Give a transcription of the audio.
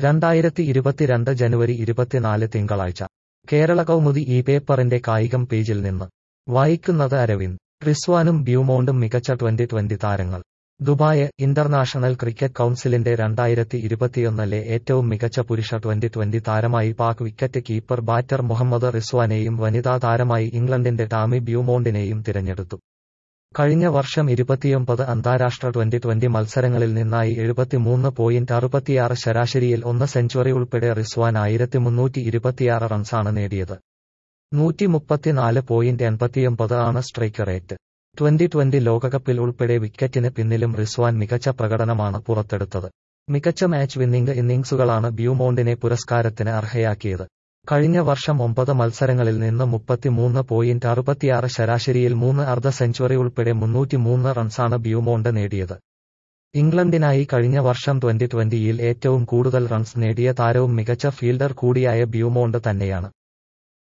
രണ്ടായിരത്തി ഇരുപത്തിരണ്ട് ജനുവരി ഇരുപത്തിനാല് തിങ്കളാഴ്ച കേരള കൗമുദി ഈ പേപ്പറിന്റെ കായികം പേജിൽ നിന്ന് വായിക്കുന്നത് അരവിന്ദ് റിസ്വാനും ബ്യൂമോണ്ടും മികച്ച ട്വന്റി ട്വന്റി താരങ്ങൾ ദുബായ് ഇന്റർനാഷണൽ ക്രിക്കറ്റ് കൗൺസിലിന്റെ രണ്ടായിരത്തി ഇരുപത്തിയൊന്നിലെ ഏറ്റവും മികച്ച പുരുഷ ട്വന്റി ട്വന്റി താരമായി Pak wicket keeper batter Muhammad റിസ്വാനെയും വനിതാ താരമായി ഇംഗ്ലണ്ടിന്റെ ടാമി ബ്യൂമോണ്ടിനെയും തിരഞ്ഞെടുത്തു കഴിഞ്ഞ വർഷം ഇരുപത്തിയൊമ്പത് അന്താരാഷ്ട്ര ട്വന്റി ട്വന്റി മത്സരങ്ങളിൽ നിന്നായി എഴുപത്തിമൂന്ന് പോയിന്റ് അറുപത്തിയാറ് ശരാശരിയിൽ ഒന്ന് സെഞ്ചുറി ഉൾപ്പെടെ റിസ്വാൻ ആയിരത്തി മുന്നൂറ്റി ഇരുപത്തിയാറ് റൺസാണ് നേടിയത് നൂറ്റി മുപ്പത്തിനാല് പോയിന്റ് എൺപത്തിയൊമ്പത് ആണ് സ്ട്രൈക്ക് റേറ്റ് ട്വന്റി ട്വന്റി ലോകകപ്പിൽ ഉൾപ്പെടെ വിക്കറ്റിന് പിന്നിലും റിസ്വാൻ മികച്ച പ്രകടനമാണ് പുറത്തെടുത്തത് മികച്ച മാച്ച് വിന്നിംഗ് ഇന്നിംഗ്സുകളാണ് ബ്യൂമോണ്ടിനെ പുരസ്കാരത്തിന് അർഹയാക്കിയത് കഴിഞ്ഞ വർഷം ഒമ്പത് മത്സരങ്ങളിൽ നിന്ന് മുപ്പത്തിമൂന്ന് പോയിന്റ് അറുപത്തിയാറ് ശരാശരിയിൽ മൂന്ന് അർദ്ധ സെഞ്ചുറി ഉൾപ്പെടെ മുന്നൂറ്റിമൂന്ന് റൺസാണ് ബ്യൂമോണ്ട് നേടിയത് ഇംഗ്ലണ്ടിനായി കഴിഞ്ഞ വർഷം ട്വന്റി ട്വന്റിയിൽ ഏറ്റവും കൂടുതൽ റൺസ് നേടിയ താരവും മികച്ച ഫീൽഡർ കൂടിയായ ബ്യൂമോണ്ട് തന്നെയാണ്